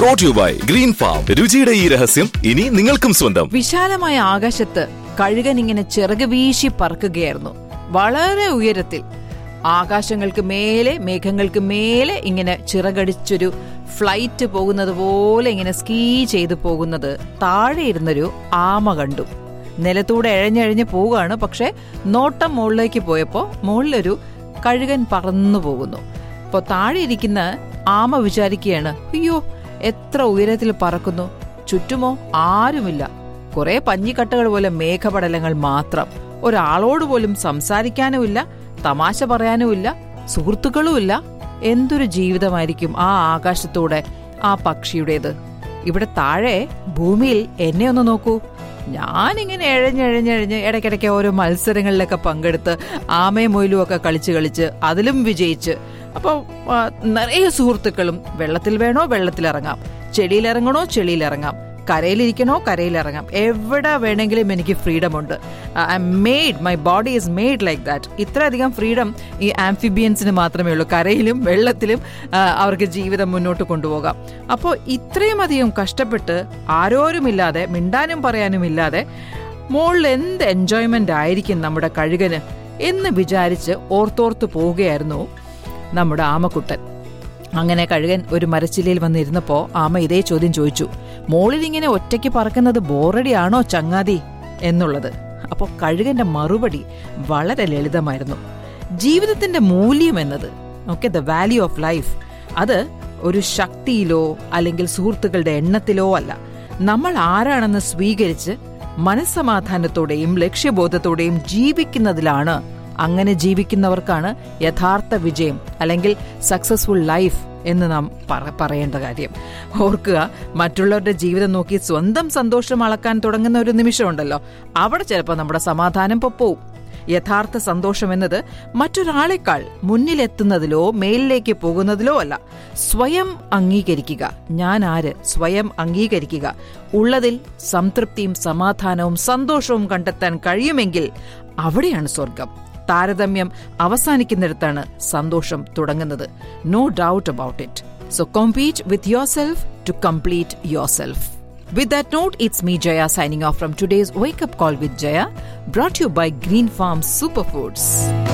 Brought you by green farm രുചിയുടെ ഈ രഹസ്യം ഇനി നിങ്ങൾക്കും സ്വന്തം വിശാലമായ ആകാശത്ത് കഴുകൻ ഇങ്ങനെ ചിറക് വീശി പറക്കുകയായിരുന്നു വളരെ ഉയരത്തിൽ ആകാശങ്ങൾക്ക് മേലെ മേഘങ്ങൾക്ക് മേലെ ഇങ്ങനെ ചിറകടിച്ചൊരു ഫ്ലൈറ്റ് പോകുന്നത് പോലെ ഇങ്ങനെ സ്കീ ചെയ്തു പോകുന്നത് താഴെ ഇരുന്നൊരു ആമ കണ്ടു നിലത്തൂടെ എഴഞ്ഞെഴഞ്ഞ് പോവുകയാണ് പക്ഷെ നോട്ടം മുകളിലേക്ക് പോയപ്പോൾ മുകളിലൊരു കഴുകൻ പറന്നു പോകുന്നു അപ്പോൾ താഴെ ഇരിക്കുന്ന ആമ വിചാരിക്കുകയാണ് അയ്യോ എത്ര ഉയരത്തിൽ പറക്കുന്നു ചുറ്റുമോ ആരുമില്ല കുറെ പഞ്ഞിക്കട്ടകൾ പോലെ മേഘപടലങ്ങൾ മാത്രം ഒരാളോട് പോലും സംസാരിക്കാനുമില്ല തമാശ പറയാനുമില്ല സുഹൃത്തുക്കളുമില്ല എന്തൊരു ജീവിതമായിരിക്കും ആ ആകാശത്തൂടെ ആ പക്ഷിയുടേത് ഇവിടെ താഴെ ഭൂമിയിൽ എന്നെ ഒന്ന് നോക്കൂ ഞാനിങ്ങനെ എഴഞ്ഞെഴഞ്ഞെഴഞ്ഞ് ഇടയ്ക്കിടയ്ക്ക് ഓരോ മത്സരങ്ങളിലൊക്കെ പങ്കെടുത്ത് ആമയും മൊയിലും ഒക്കെ കളിച്ച് കളിച്ച് അതിലും വിജയിച്ച് അപ്പോൾ നിറയെ സുഹൃത്തുക്കളും വെള്ളത്തിൽ വേണോ വെള്ളത്തിലിറങ്ങാം ചെടിയിലിറങ്ങണോ ചെളിയിലിറങ്ങാം കരയിലിരിക്കണോ കരയിലിറങ്ങാം എവിടെ വേണമെങ്കിലും എനിക്ക് ഫ്രീഡം ഉണ്ട് I made my body is made like that ഇത്രയധികം ഫ്രീഡം ഈ ആംഫിബിയൻസിന് മാത്രമേ ഉള്ളൂ കരയിലും വെള്ളത്തിലും ആ, അവർക്ക് ജീവിതം മുന്നോട്ട് കൊണ്ടുപോകാം അപ്പോൾ ഇത്രയും അധികം കഷ്ടപ്പെട്ട് ആരോരുമില്ലാതെ മിണ്ടാനും പറയാനും ഇല്ലാതെ മോളിൽ എന്ത് എൻജോയ്മെന്റ് ആയിരിക്കും നമ്മുടെ കഴുകന് എന്ന് വിചാരിച്ച് ഓർത്തോർത്ത് പോവുകയായിരുന്നു നമ്മുടെ ആമക്കുട്ടൻ അങ്ങനെ കഴുകൻ ഒരു മരച്ചില്ലയിൽ വന്നിരുന്നപ്പോ ആമ ഇതേ ചോദ്യം ചോദിച്ചു മോളിൽ ഇങ്ങനെ ഒറ്റയ്ക്ക് പറക്കുന്നത് ബോറടിയാണോ ചങ്ങാതി എന്നുള്ളത് അപ്പോൾ കഴുകന്റെ മറുപടി വളരെ ലളിതമായിരുന്നു ജീവിതത്തിന്റെ മൂല്യം എന്നത് okay the value of life അത് ഒരു ശക്തിയിലോ അല്ലെങ്കിൽ സുഹൃത്തുക്കളുടെ എണ്ണത്തിലോ അല്ല നമ്മൾ ആരാണെന്ന് സ്വീകരിച്ച് മനസ്സമാധാനത്തോടെയും ലക്ഷ്യബോധത്തോടെയും ജീവിക്കുന്നതിലാണ് അങ്ങനെ ജീവിക്കുന്നവർക്കാണ് യഥാർത്ഥ വിജയം അല്ലെങ്കിൽ സക്സസ്ഫുൾ ലൈഫ് എന്ന് നാം പറ- പറയേണ്ട കാര്യം ഓർക്കുക മറ്റുള്ളവരുടെ ജീവിതം നോക്കി സ്വന്തം സന്തോഷം അളക്കാൻ തുടങ്ങുന്ന ഒരു നിമിഷമുണ്ടല്ലോ അവിടെ ചിലപ്പോൾ നമ്മുടെ സമാധാനം പൊപ്പോവും യഥാർത്ഥ സന്തോഷം എന്നത് മറ്റൊരാളെക്കാൾ മുന്നിലെത്തുന്നതിലോ മേലിലേക്ക് പോകുന്നതിലോ അല്ല സ്വയം അംഗീകരിക്കുക ഞാൻ ആര് സ്വയം അംഗീകരിക്കുക ഉള്ളതിൽ സംതൃപ്തിയും സമാധാനവും സന്തോഷവും കണ്ടെത്താൻ കഴിയുമെങ്കിൽ അവിടെയാണ് സ്വർഗം താരതമ്യം അവസാനിക്കുന്നിടത്താണ് സന്തോഷം തുടങ്ങുന്നത് no doubt about it so compete with yourself to complete yourself With that note, it's me Jaya signing off from today's Wake Up Call with Jaya, brought to you by Green Farm Superfoods.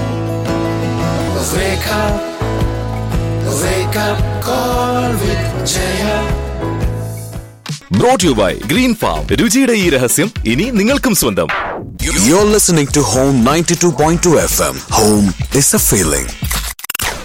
Wake up, wake up, call with Jaya. Brought you by green farm രുചിയുടെ ഈ രഹസ്യം ഇനി നിങ്ങൾക്കും സ്വന്തം You're listening to Home 92.2 FM. Home is a feeling.